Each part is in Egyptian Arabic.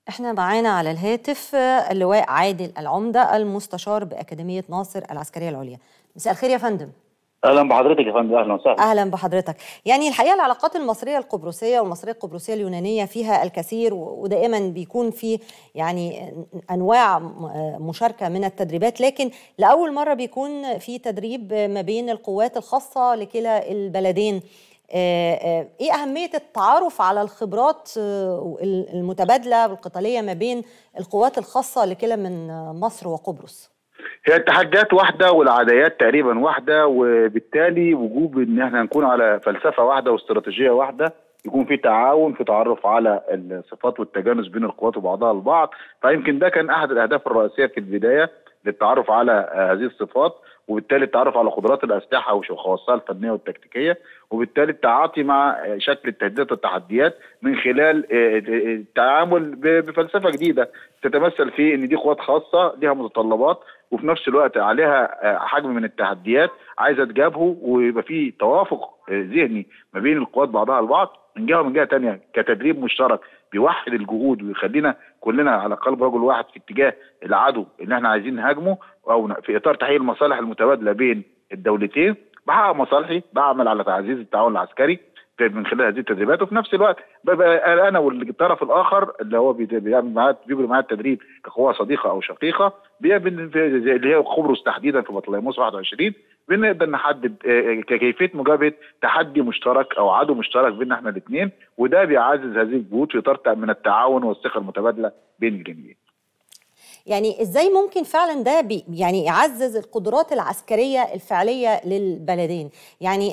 احنا معانا على الهاتف اللواء عادل العمدة المستشار بأكاديمية ناصر العسكرية العليا مساء الخير يا فندم اهلا بحضرتك يا فندم اهلا وسهلا اهلا بحضرتك يعني الحقيقه العلاقات المصريه القبرصيه والمصريه القبرصيه اليونانيه فيها الكثير ودائما بيكون في يعني انواع مشاركه من التدريبات لكن لاول مره بيكون في تدريب ما بين القوات الخاصه لكلا البلدين ايه اهميه التعارف على الخبرات المتبادله والقتاليه ما بين القوات الخاصه لكلا من مصر وقبرص هي التحديات واحده والعاديات تقريبا واحده وبالتالي وجوب ان احنا نكون على فلسفه واحده واستراتيجيه واحده يكون في تعاون في تعرف على الصفات والتجانس بين القوات وبعضها البعض فيمكن ده كان احد الاهداف الرئيسيه في البدايه للتعرف على هذه الصفات وبالتالي التعرف على قدرات الاسلحه وخواصها الفنيه والتكتيكيه وبالتالي التعاطي مع شكل التهديدات والتحديات من خلال التعامل بفلسفه جديده تتمثل في ان دي قوات خاصه لها متطلبات وفي نفس الوقت عليها حجم من التحديات عايزه تجابهه ويبقى في توافق ذهني ما بين القوات بعضها البعض من جهه ومن جهه ثانيه كتدريب مشترك بيوحد الجهود ويخلينا كلنا على قلب رجل واحد في اتجاه العدو اللي احنا عايزين نهاجمه او في اطار تحقيق المصالح المتبادله بين الدولتين بحقق مصالحي بعمل على تعزيز التعاون العسكري من خلال هذه التدريبات وفي نفس الوقت ببقى انا والطرف الاخر اللي هو بيعمل معاه بيجري معاه التدريب كقوه صديقه او شقيقه اللي هي قبرص تحديدا في بطليموس 21 بنقدر نحدد كيفيه مجابهه تحدي مشترك او عدو مشترك بيننا احنا الاثنين وده بيعزز هذه الجهود في اطار من التعاون والثقه المتبادله بين الجانبين. يعني ازاي ممكن فعلا ده بي يعني يعزز القدرات العسكريه الفعليه للبلدين يعني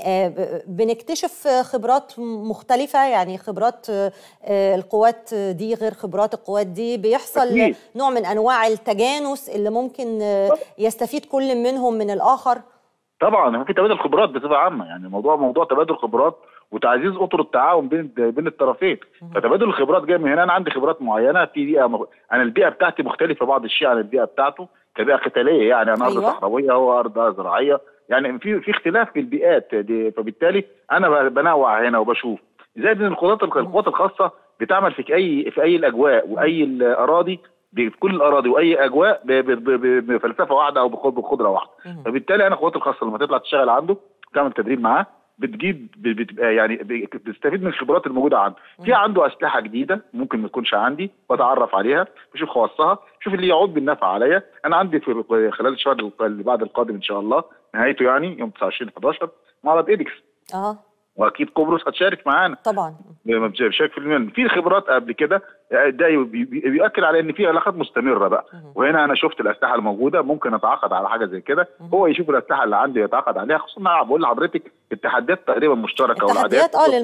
بنكتشف خبرات مختلفه يعني خبرات القوات دي غير خبرات القوات دي بيحصل أكيد. نوع من انواع التجانس اللي ممكن يستفيد كل منهم من الاخر طبعا في تبادل خبرات بصفه عامه يعني موضوع موضوع تبادل خبرات وتعزيز اطر التعاون بين بين الطرفين فتبادل الخبرات جاي من هنا انا عندي خبرات معينه في بيئه مغ... انا البيئه بتاعتي مختلفه بعض الشيء عن البيئه بتاعته كبيئه قتاليه يعني انا ارض أيوة. صحراويه هو ارض زراعيه يعني في في اختلاف في البيئات دي فبالتالي انا بنوع هنا وبشوف زي ان القوات القوات الخاصه بتعمل في اي في اي الاجواء واي الاراضي في كل الاراضي واي اجواء بفلسفه واحده او بقدره واحده فبالتالي انا القوات الخاصه لما تطلع تشتغل عنده تعمل تدريب معاه بتجيب بتبقى يعني بتستفيد من الخبرات الموجوده عنده في عنده اسلحه جديده ممكن ما تكونش عندي بتعرف عليها بشوف خواصها شوف اللي يعود بالنفع عليا انا عندي في خلال الشهر اللي بعد القادم ان شاء الله نهايته يعني يوم 29 11 معرض ايدكس اه واكيد قبرص هتشارك معانا طبعا بشارك في المال في خبرات قبل كده ده بيؤكد على ان في علاقات مستمره بقى وهنا انا شفت الاسلحه الموجوده ممكن اتعاقد على حاجه زي كده هو يشوف الاسلحه اللي عندي يتعاقد عليها خصوصا بقول لحضرتك التحديات تقريبا مشتركه التحديات اه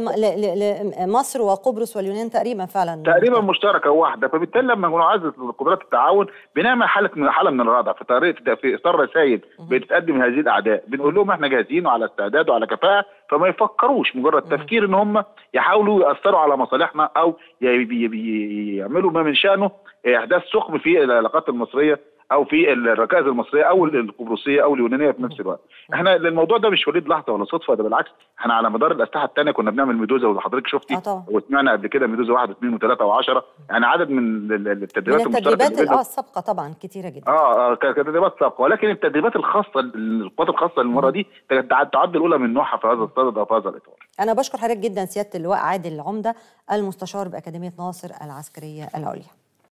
لمصر وقبرص واليونان تقريبا فعلا تقريبا مشتركه واحده فبالتالي لما نعزز قدرات التعاون بنعمل حاله من حاله من الردع في طريقه في اطار رسائل بتتقدم هذه الاعداء بنقول لهم احنا جاهزين وعلى استعداد وعلى كفاءه فما يفكروش مجرد تفكير ان هم يحاولوا ياثروا على مصالحنا او يعملوا ما من شانه احداث ثقب في العلاقات المصريه او في الركائز المصريه او القبرصيه او اليونانيه في نفس الوقت. احنا الموضوع ده مش وليد لحظه ولا صدفه ده بالعكس احنا على مدار الاسلحه الثانيه كنا بنعمل ميدوزا وحضرتك شفتي آه وسمعنا قبل كده ميدوزا واحد واثنين وثلاثه و10 يعني عدد من التدريبات من التدريبات اه السابقه طبعا كثيره جدا اه اه كتدريبات سابقه ولكن التدريبات الخاصه القوات الخاصه المره دي تعد الاولى من نوعها في هذا الصدد او في هذا الاطار. انا بشكر حضرتك جدا سياده اللواء عادل العمده المستشار باكاديميه ناصر العسكريه العليا.